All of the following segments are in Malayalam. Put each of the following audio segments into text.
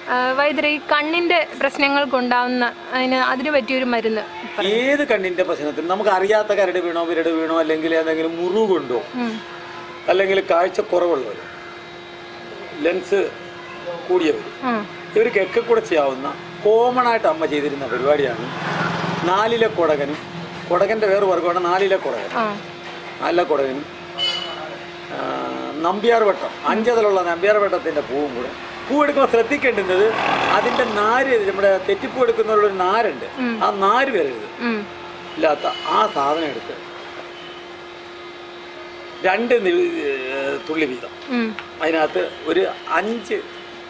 ആ, വൈദ്യരെ ഈ കണ്ണിന്റെ പ്രശ്നങ്ങൾക്കുണ്ടാവുന്ന അതിന് അതിന് പറ്റിയൊരു മരുന്ന് ഏത് കണ്ണിന്റെ പ്രശ്നത്തിന് നമുക്ക് അറിയാത്ത കരട് വീണോ വിരട് വീണോ അല്ലെങ്കിൽ എന്തെങ്കിലും മുറിവ് കൊണ്ടോ ഉം. അല്ലെങ്കിൽ കാഴ്ചക്കുറവുള്ളവർ ലെൻസ് കൂടിയവർ ഉം. ഇവർക്കൊക്കെ കൂടെ ചെയ്യാവുന്ന കോമൺ ആയിട്ട് അമ്മ ചെയ്തിരുന്ന പരിപാടിയാണ് നാലിലെ കൊടകനും കൊടകൻ്റെ വേറെ വർഗമാണ് നാലിലെ കൊടകൻ ആ നാലിലെ കൊടകനും ആ, നമ്പ്യാർ വട്ടം അഞ്ചതിലുള്ള നമ്പ്യാർ വട്ടത്തിൻ്റെ പൂവും കൂടെ പൂ എടുക്കുമ്പോൾ ശ്രദ്ധിക്കേണ്ടുന്നത് അതിൻ്റെ നാര് നമ്മുടെ തെറ്റിപ്പൂ എടുക്കുന്നതിലൊരു നാരുണ്ട് ആ നാര് വരരുത് ഉം. ഇല്ലാത്ത ആ സാധനം എടുത്ത് രണ്ട് നി- ഏർ തുള്ളി വീതം ഉം. അതിനകത്ത് ഒരു അഞ്ച്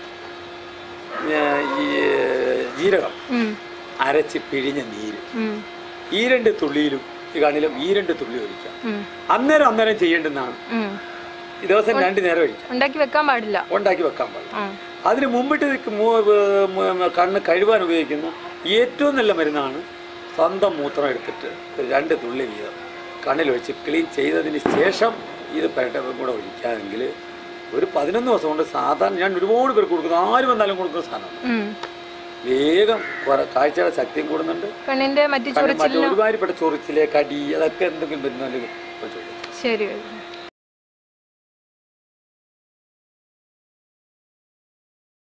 ഏർ ഈ ജീരകം ഉം. അരച്ച് പിഴിഞ്ഞ നീര് ഉം. ഈ രണ്ട് തുള്ളിയിലും ഈ കണ്ണിലും ഈ രണ്ട് തുള്ളി ഒഴിക്കാം ഉം. അന്നേരം അന്നേരം ചെയ്യേണ്ടുന്നതാണ് ഉം. ഈ ദിവസം രണ്ട് നേരം ഒഴിക്കാം ഉണ്ടാക്കി വെക്കാൻ പാടില്ല ഉണ്ടാക്കി വെക്കാൻ പാടില്ല ആ. അതിന് മുമ്പിട്ട് നിൽക്ക് മൂ- ഏർ മ് കണ്ണ് കഴുകാൻ ഉപയോഗിക്കുന്ന ഏറ്റവും നല്ല മരുന്നാണ് സ്വന്തം മൂത്രം എടുത്തിട്ട് ഒരു രണ്ട് തുള്ളി വീതം കണ്ണിലൊഴിച്ച് ക്ലീൻ ചെയ്തതിന് ശേഷം ഇത് പെരട്ടതും കൂടെ ഒഴിക്കാമെങ്കിൽ ഒരു പതിനൊന്ന് ദിവസം കൊണ്ട് സാധാരണ ഞാൻ ഒരുപാട് പേർക്ക് കൊടുക്കുന്നു ആര് വന്നാലും കൊടുക്കുന്ന സാധനമാണ് ഉം. വേഗം കുറെ കാഴ്ചയുടെ ശക്തിയും കൂടുന്നുണ്ട് കണ്ണിന്റെ മറ്റു കാരണം മറ്റു ചൊറിച്ചിലിനും ഒരുമാതിരിപ്പെട്ട ചൊറിച്ചിലെ കടി അതൊക്കെ എന്തെങ്കിലും വരുന്നാലും ശരി വൈദ്യരെ